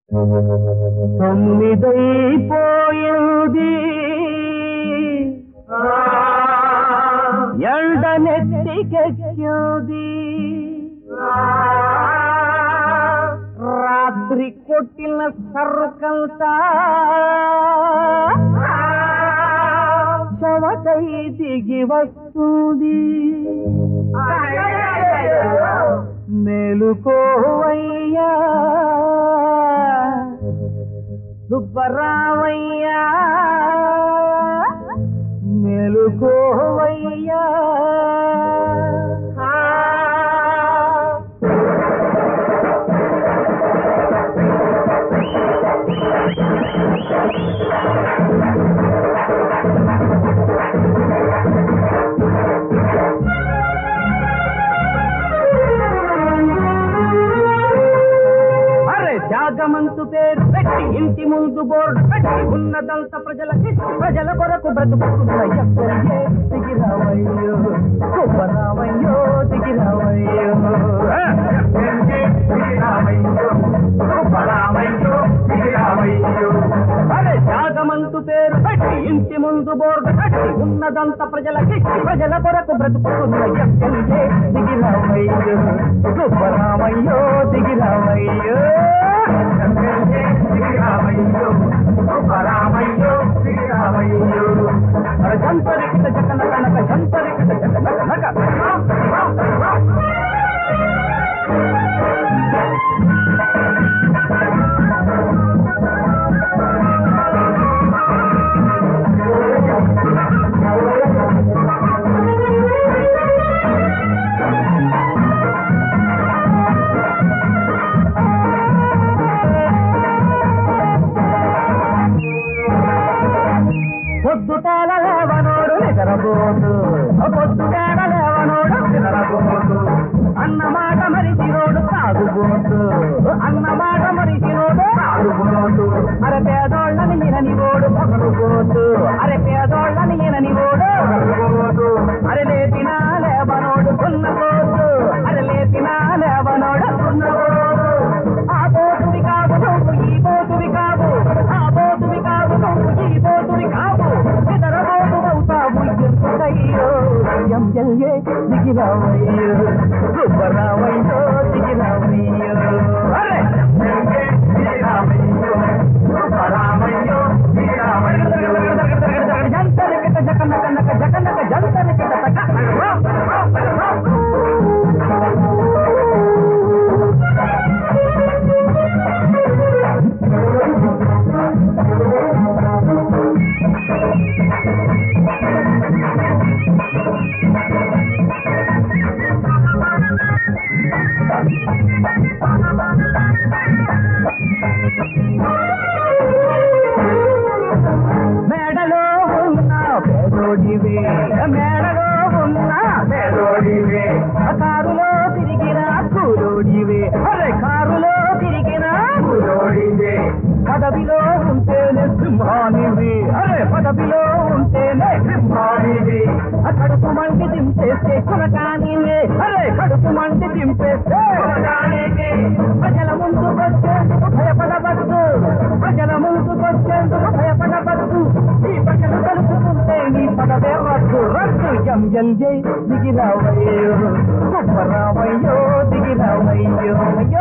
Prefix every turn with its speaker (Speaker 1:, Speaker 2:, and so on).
Speaker 1: తొమ్మిదైపోయింది ఎండ నెత్తికెక్కింది రాత్రి కొట్టిన సరుకంతా చవకై దిగి వస్తుంది మేలుకోవయ్యా సుబ్బరామయ్యా మేలుకోవయ్యా అరే త్యాగమంతు పేరు పెట్టి ఇంటి ముందు బోర్డు పెట్టి ఉన్నదంత ప్రజలకి ప్రజల కొరకు బ్రతుకుతున్న ఎక్కడికే దిగిరావయ్యో సుబ్బరామయ్యో దిగిరావయ్యో అరే త్యాగమంతు పేరు పెట్టి ఇంటి ముందు బోర్డు పెట్టి ఉన్నదంత ప్రజలకి ప్రజల కొరకు బ్రతుకుతున్న ఎక్కడికే దిగిరావయ్యో సుబ్బరామయ్యో దిగిరావయ్యో అరే జంతరికిట జకన కనక జంతరికిట జకన కనక పొద్దుటాల లేవనోడు నిద్రపోతు పొద్దుటాల లేవనోడు నిద్రపోతు అన్నమాట మరిచినోడు తాగుబోతు అన్నమాట మరిచినోడు తాగుబోతు అరే పేదోళ్ళని ఈనని ఓడు పగలుపోతు అరే పేదోళ్ళని ఈనని ఓడు అరే లేపినా లేవనోడు ఉన్నపోతు అరే లేపినా లేవనోడు ఉన్నపోతు ఆ పోతువి కాదు నువ్వు ఈ పోతువి కాదు ఆ పోతువి కాదు నువ్వు ఈ పోతువి కాదు ఇతర పోతు అవుతావు ఎందుకయ్యో ఎంఎల్ఏ దిగిరావయ్యో సుబ్బరామయ్యో దిగిరావయ్యో అరే జంతరికిట జకన్న కన్నక జకన్నక జంతరికిట తక మేడలో ఉన్న పేదోడివే మేడలో ఉన్న పేదోడివే కారులో తిరిగిన కూలోడివే అరే కారులో తిరిగిన కూలోడివే పదవిలో ఉంటేనే సింహానివి అరే పదవిలో ఉంటేనే సింహానివి కడుపు మంటి దింపేస్తే కులకానివే అరే కడుపు మంటి దింపేస్తే ప్రజల ముందుకొచ్చేందుకు భయపడవద్దు ప్రజల ముందుకొచ్చేందుకు భయపడవద్దు ఈ ప్రజలు తెలుసుకుంటే నీ పదవే రద్దు రద్దు ఎంఎల్ఏ దిగిరావయ్యో సుబ్బరామయ్యో దిగిరావయ్యో అయ్యో